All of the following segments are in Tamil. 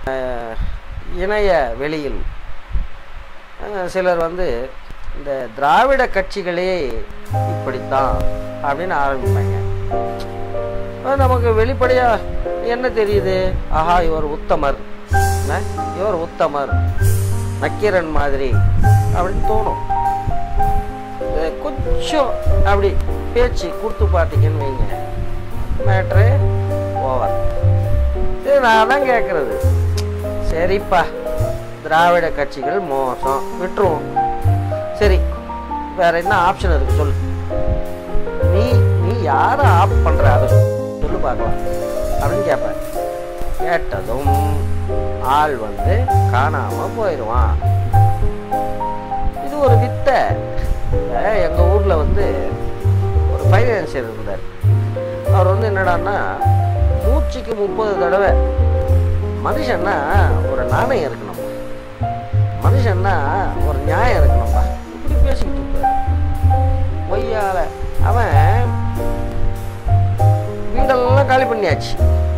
அஹ், இணைய வெளியில் அஹ், சிலர் வந்து இந்த திராவிட கட்சிகளே இப்படித்தான் அப்படின்னு ஆரம்பிப்பாங்க அது நமக்கு வெளிப்படையா என்ன தெரியுது ஆஹா இவர் உத்தமர் என்ன? இவர் உத்தமர் நக்கீரன் மாதிரி அப்படின்னு தோணும் இது கொஞ்சம் அப்படி பேச்சு கொடுத்து பார்த்தீங்கன்னு வைங்க மேட்ரு ஓவர் இது நான் தான் கேட்குறது சரிப்பா திராவிட கட்சிகள் மோசம் விட்டுருவோம் சரி வேற என்ன ஆப்ஷன் இருக்கு சொல்லு நீ நீ யாரை ஆப் பண்ற அதை சொல்லு பார்க்கலாம் அப்படின்னு கேட்பேன் கேட்டதும் ஆள் வந்து காணாம போயிடுவான் இது ஒரு வித்தை இப்ப எங்க ஊர்ல வந்து ஒரு ஃபைனான்சியர் இருந்தார் அவர் வந்து என்னடான்னா மூச்சுக்கு முப்பது தடவை மனுஷன்னா ஒரு நாணயம் இருக்கணும் மனுஷன்னா ஒரு நியாயம் இருக்கணும்பா இப்படி பேசிக்கிட்டு இருப்பாரு பொய்யால அவன் வீடெல்லாம் காலி பண்ணியாச்சு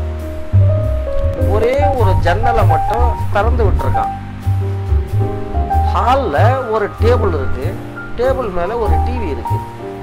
ஒரே ஒரு ஜன்னலை மட்டும் திறந்து விட்டுருக்கான் ஹாலில் ஒரு டேபிள் இருக்கு டேபிள் மேலே ஒரு டிவி இருக்கு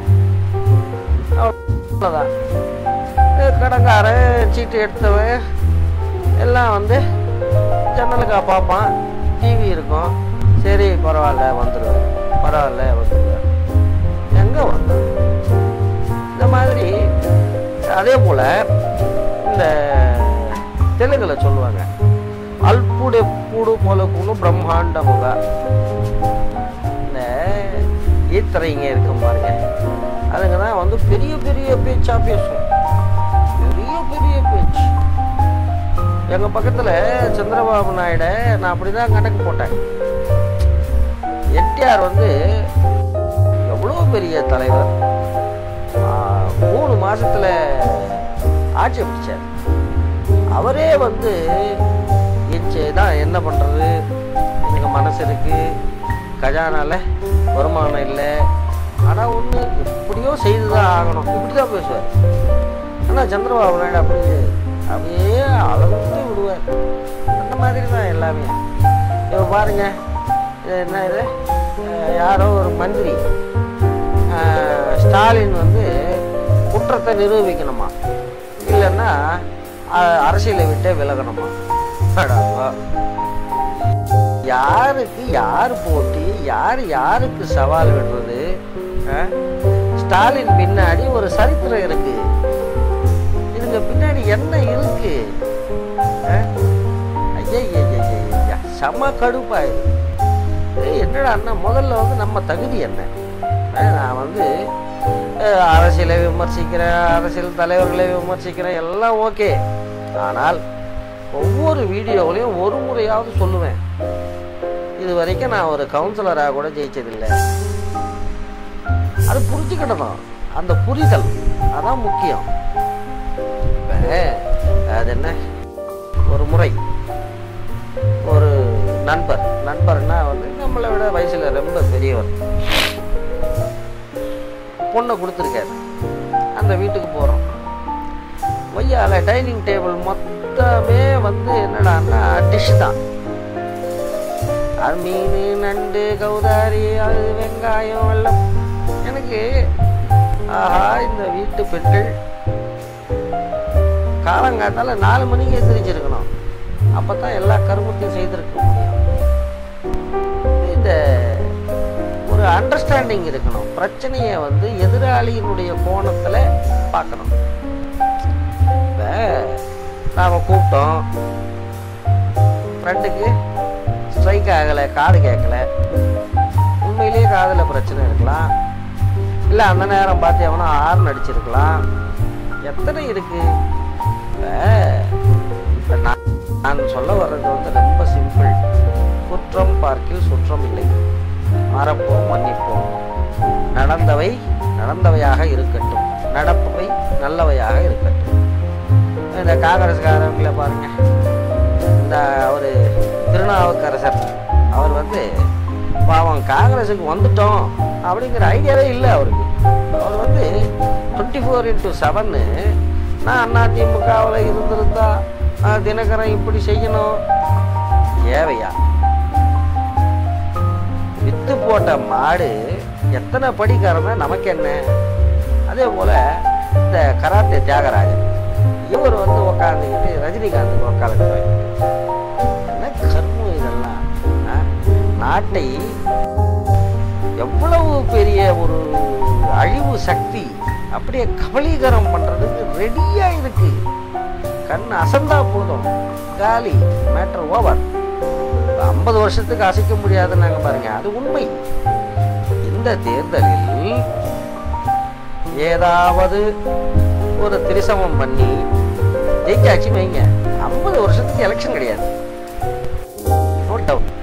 அவ்வளோதான் கடைக்காரன் சீட்டு எடுத்தவன் எல்லாம் வந்து ஜன்னலுக்கா பார்ப்பான் டிவி இருக்கும் சரி பரவாயில்ல வந்துடுவேன் பரவாயில்ல வந்துடுவேன் எங்கே வந்தான் இந்த மாதிரி அதே போல் இந்த தெலுங்குல சொல்லுவாங்க அல்புடெ பூடு பொலக்குன்னு பிரம்மாண்டமுக இந்த ஈத்தரைங்க இருக்கும் பாருங்க அதுங்க தான் வந்து பெரிய பெரிய பேச்சா பேசும் பெரிய பெரிய பேச்சு எங்க பக்கத்துல சந்திரபாபு நாயுட நான் அப்படிதான் கணக்கு போட்டேன் என்டிஆர் வந்து எவ்வளோ பெரிய தலைவர் ஆ, மூணு மாசத்துல ஆட்சி பிடிச்சார் அவரே வந்து எச்சு தான் என்ன பண்றது எனக்கு மனசு இருக்கு கஜானால வருமானம் இல்லை ஆனா ஒண்ணு எப்படியோ செய்துதான் ஆகணும் இப்படிதான் பேசுவார் ஆனா சந்திரபாபு நாயுடு அப்படி அப்படியே அளந்து விடுவார் அந்த மாதிரி தான் எல்லாமே இப்போ பாருங்க இது என்ன இது அஹ் யாரோ ஒரு மந்திரி அஹ் ஸ்டாலின் வந்து குற்றத்தை நிரூபிக்கணுமா இல்லைன்னா அஹ் அரசியலை விட்டே விலகணுமா அடப்பா. யாருக்கு யார் போட்டி யார் யாருக்கு சவால் விடுறது அஹ்? ஸ்டாலின் பின்னாடி ஒரு சரித்திரம் இருக்கு இதுங்க பின்னாடி என்ன இருக்கு அஹ்? ஐயையையையையா, செம கடுப்பாயிருக்கு ஏய், என்னடா அண்ணா முதல்ல வந்து நம்ம தகுதி என்ன அஹ் நான் வந்து அஹ், அரசியலை விமர்சிக்கிறேன் அரசியல் தலைவர்களை விமர்சிக்கிறேன் எல்லாம் ஓகே ஆனால் ஒவ்வொரு வீடியோவிலையும் ஒரு முறையாவது சொல்லுவேன் இது வரைக்கும் நான் ஒரு கவுன்சிலராக கூட ஜெயிச்சதில்லை அது புரிஞ்சுக்கிடணும் அந்த புரிதல் அதான் முக்கியம் இப்ப, அது என்ன ஒரு முறை ஒரு நண்பர் நண்பர்னா வந்து நம்மளை விட வயசுல ரொம்ப பெரியவர் பொண்ணை கொடுத்துருக்காரு அந்த வீட்டுக்கு போகிறோம் ஒய்யால டைனிங் டேபிள் மொத்தமே வந்து என்னடான்னா டிஷ் தான் அது மீன் நண்டு கௌதாரி அது வெங்காயம் எல்லாம் எனக்கு ஆஹா இந்த வீட்டு பெண்கள் காலங்காத்தால நாலு மணிக்கு எந்திரிச்சிருக்கணும் அப்பதான் எல்லா கருமத்தையும் செய்திருக்க முடியும் இந்த ஒரு அண்டர்ஸ்டாண்டிங் இருக்கணும் பிரச்சனையை வந்து எதிராளியினுடைய கோணத்துல பார்க்கணும் இப்ப நாம கூப்பிட்டோம் ஃப்ரெண்டுக்கு ஸ்ட்ரைக் ஆகலை காது கேட்கல உண்மையிலேயே காதுல பிரச்சனை இருக்கலாம் இல்லை அந்த நேரம் பார்த்து எவனோ ஆர்ன் அடிச்சிருக்கலாம் எத்தனை இருக்கு இப்ப இப்ப நான் நான் சொல்ல வர்றது வந்து ரொம்ப சிம்பிள் குற்றம் பார்க்கில் சுற்றம் இல்லை மறப்போம் மன்னிப்போம் நடந்தவை நடந்தவையாக இருக்கட்டும் நடப்பவை நல்லவையாக இருக்கட்டும் இந்த காங்கிரஸ்காரங்களை பாருங்க இந்த ஒரு திருநாவுக்கரசர் அவர் வந்து பாவம் காங்கிரஸுக்கு வந்துட்டோம் அப்படிங்கிற ஐடியாவே இல்லை அவருக்கு அவர் வந்து டுவெண்ட்டி ஃபோர் இன்ட்டு செவன்னு நான் அதிமுகவில் இருந்திருந்தா ஆ, தினகரன் இப்படி செய்யணும் தேவையா வித்து போட்ட மாடு எத்தனை படிக்காரன்னா நமக்கு என்ன அதே போல இந்த கராத்தே தியாகராஜன் இவர் வந்து உக்காந்துக்கிட்டு ரஜினிகாந்த் உட்காந்து என்ன கர்மம் இதெல்லாம் ஆ? நாட்டை எவ்வளவு பெரிய ஒரு அழிவு சக்தி அப்படியே கபலீகரம் பண்றதுக்கு ரெடியா இருக்கு கண் அசந்தா போதும் காலி மேட்டர் ஓவர் ஐம்பது வருஷத்துக்கு அசைக்க முடியாதுன்னாங்க பாருங்க அது உண்மை இந்த தேர்தலில் ஏதாவது ஒரு திரிசமம் பண்ணி ஜெயிச்சாச்சு வைங்க ஐம்பது வருஷத்துக்கு எலெக்ஷன் கிடையாது நோ டவுட்